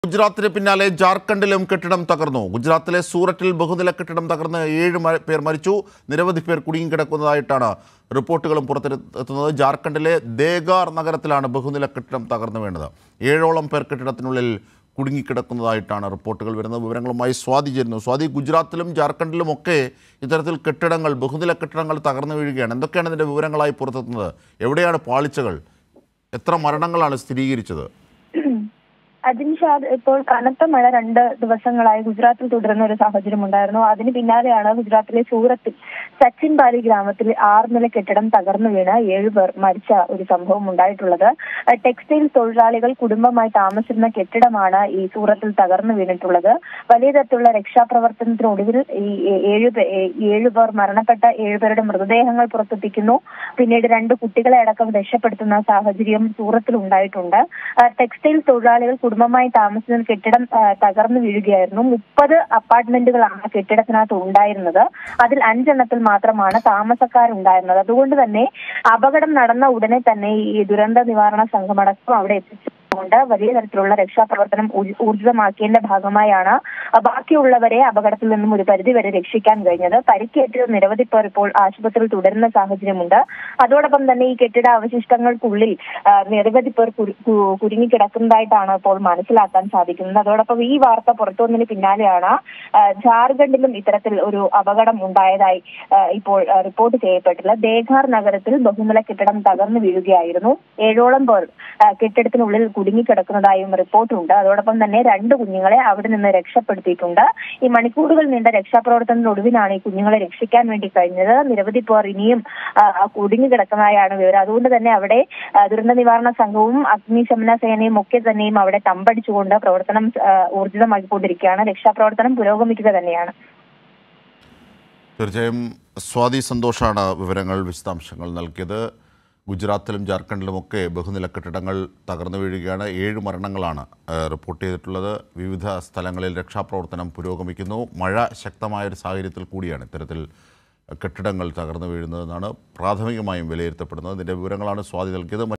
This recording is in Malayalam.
ഗുജറാത്തിന് പിന്നാലെ ജാർഖണ്ഡിലും കെട്ടിടം തകർന്നു ഗുജറാത്തിലെ സൂററ്റിൽ ബഹുനില കെട്ടിടം തകർന്ന് ഏഴ് മ- പേർ മരിച്ചു നിരവധി പേർ കുടുങ്ങിക്കിടക്കുന്നതായിട്ടാണ് റിപ്പോർട്ടുകളും പുറത്തെത്തുന്നത് ജാർഖണ്ഡിലെ ദേഗാർ നഗരത്തിലാണ് ബഹുനില കെട്ടിടം തകർന്നു വീണത് ഏഴോളം പേർ കെട്ടിടത്തിനുള്ളിൽ കുടുങ്ങിക്കിടക്കുന്നതായിട്ടാണ് റിപ്പോർട്ടുകൾ വരുന്നത് വിവരങ്ങളുമായി സ്വാതി ചേരുന്നു സ്വാതി ഗുജറാത്തിലും ജാർഖണ്ഡിലും ഒക്കെ ഇത്തരത്തിൽ കെട്ടിടങ്ങൾ ബഹുനില കെട്ടിടങ്ങൾ തകർന്നു വീഴുകയാണ് എന്തൊക്കെയാണ് ഇതിൻ്റെ വിവരങ്ങളായി പുറത്തെത്തുന്നത് എവിടെയാണ് പാളിച്ചകൾ എത്ര മരണങ്ങളാണ് സ്ഥിരീകരിച്ചത് അജിൻഷാദ് ഇപ്പോൾ കനത്ത മഴ രണ്ട് ദിവസങ്ങളായി ഗുജറാത്തിൽ തുടരുന്ന ഒരു സാഹചര്യം ഉണ്ടായിരുന്നു അതിന് പിന്നാലെയാണ് ഗുജറാത്തിലെ സൂറത്തിൽ സച്ചിൻ ബാലി ഗ്രാമത്തിൽ ആറ് നില കെട്ടിടം തകർന്നു വീണ് ഏഴുപേർ മരിച്ച ഒരു സംഭവം ഉണ്ടായിട്ടുള്ളത് അഹ് ടെക്സ്റ്റൈൽ തൊഴിലാളികൾ കുടുംബമായി താമസിച്ചിരുന്ന കെട്ടിടമാണ് ഈ സൂറത്തിൽ തകർന്നു വീണിട്ടുള്ളത് വലിയ തരത്തിലുള്ള രക്ഷാപ്രവർത്തനത്തിനൊടുവിൽ ഈ ഏ- ഏഴ് പേ- ഏ- ഏഴുപേർ മരണപ്പെട്ട ഏഴുപേരുടെ മൃതദേഹങ്ങൾ പുറത്തെത്തിക്കുന്നു പിന്നീട് രണ്ട് കുട്ടികളെ അടക്കം രക്ഷപ്പെടുത്തുന്ന സാഹചര്യം സൂറത്തിൽ ഉണ്ടായിട്ടുണ്ട് ആ, ടെക്സ്റ്റൈൽ തൊഴിലാളികൾ കുടുംബമായി താമസിക്കുന്ന കെട്ടിടം ആ, തകർന്നു വീഴുകയായിരുന്നു മുപ്പത് അപ്പാർട്ട്മെന്റുകളാണ് കെട്ടിടത്തിനകത്ത് ഉണ്ടായിരുന്നത് അതിൽ അഞ്ചെണ്ണത്തിൽ മാത്രമാണ് താമസക്കാരുണ്ടായിരുന്നത് അതുകൊണ്ട് തന്നെ അപകടം നടന്ന ഉടനെ തന്നെ ഈ ദുരന്ത നിവാരണ സംഘമടക്കം അവിടെ എത്തിച്ചുകൊണ്ട് വലിയ തരത്തിലുള്ള രക്ഷാപ്രവർത്തനം ഊർജ- ഊർജിതമാക്കിയതിന്റെ ഭാഗമായാണ് ബാക്കിയുള്ളവരെ അപകടത്തിൽ നിന്നും ഒരു പരിധി വരെ രക്ഷിക്കാൻ കഴിഞ്ഞത് പരിക്കേറ്റ് നിരവധി പേർ ഇപ്പോൾ ആശുപത്രിയിൽ തുടരുന്ന സാഹചര്യമുണ്ട് അതോടൊപ്പം തന്നെ ഈ കെട്ടിട അവശിഷ്ടങ്ങൾക്കുള്ളിൽ ആ, നിരവധി പേർ കുരു- കു- കുരുങ്ങിക്കിടക്കുന്നതായിട്ടാണ് ഇപ്പോൾ മനസ്സിലാക്കാൻ സാധിക്കുന്നത് അതോടൊപ്പം ഈ വാർത്ത പുറത്തു വന്നതിന് പിന്നാലെയാണ് ആ, ജാർഖണ്ഡിലും ഇത്തരത്തിൽ ഒരു അപകടം ഉണ്ടായതായി ആ, ഇപ്പോൾ ആ, റിപ്പോർട്ട് ചെയ്യപ്പെട്ടിട്ടുള്ളത് ദേഗാർ നഗരത്തിൽ ബഹുനില കെട്ടിടം തകർന്നു വീഴുകയായിരുന്നു ഏഴോളം പേർ ആ, കെട്ടിടത്തിനുള്ളിൽ കുടുങ്ങിക്കിടക്കുന്നതായും റിപ്പോർട്ടുണ്ട് അതോടൊപ്പം തന്നെ രണ്ട് കുഞ്ഞുങ്ങളെ അവിടെ നിന്ന് രക്ഷപ്പെടുത്തിയിട്ടുണ്ട് ഈ മണിക്കൂറുകൾ നീണ്ട രക്ഷാപ്രവർത്തനത്തിനൊടുവിലാണ് ഈ കുഞ്ഞുങ്ങളെ രക്ഷിക്കാൻ വേണ്ടി കഴിഞ്ഞത് നിരവധി പേർ ഇനിയും ആ, കുടുങ്ങിക്കിടക്കുന്നതായാണ് വിവരം അതുകൊണ്ട് തന്നെ അവിടെ ആ, ദുരന്ത നിവാരണ സംഘവും അഗ്നിശമന സേനയും ഒക്കെ തന്നെയും അവിടെ തമ്പടിച്ചുകൊണ്ട് പ്രവർത്തനം ആ, ഊർജിതമാക്കിക്കൊണ്ടിരിക്കുകയാണ് രക്ഷാപ്രവർത്തനം പുരോഗമിക്കുക തന്നെയാണ് തീർച്ചയായും സ്വാതി സന്തോഷാണ് വിവരങ്ങൾ വിശദാംശങ്ങൾ നൽകിയത് ഗുജറാത്തിലും ജാർഖണ്ഡിലുമൊക്കെ ബഹുനില കെട്ടിടങ്ങൾ തകർന്നു വീഴുകയാണ് ഏഴ് മരണങ്ങളാണ് ആ, റിപ്പോർട്ട് ചെയ്തിട്ടുള്ളത് വിവിധ സ്ഥലങ്ങളിൽ രക്ഷാപ്രവർത്തനം പുരോഗമിക്കുന്നു മഴ ശക്തമായ ഒരു സാഹചര്യത്തിൽ കൂടിയാണ് ഇത്തരത്തിൽ കെട്ടിടങ്ങൾ തകർന്നു വീഴുന്നതെന്നാണ് പ്രാഥമികമായും വിലയിരുത്തപ്പെടുന്നത് ഇതിൻ്റെ വിവരങ്ങളാണ് സ്വാതി നൽകിയത്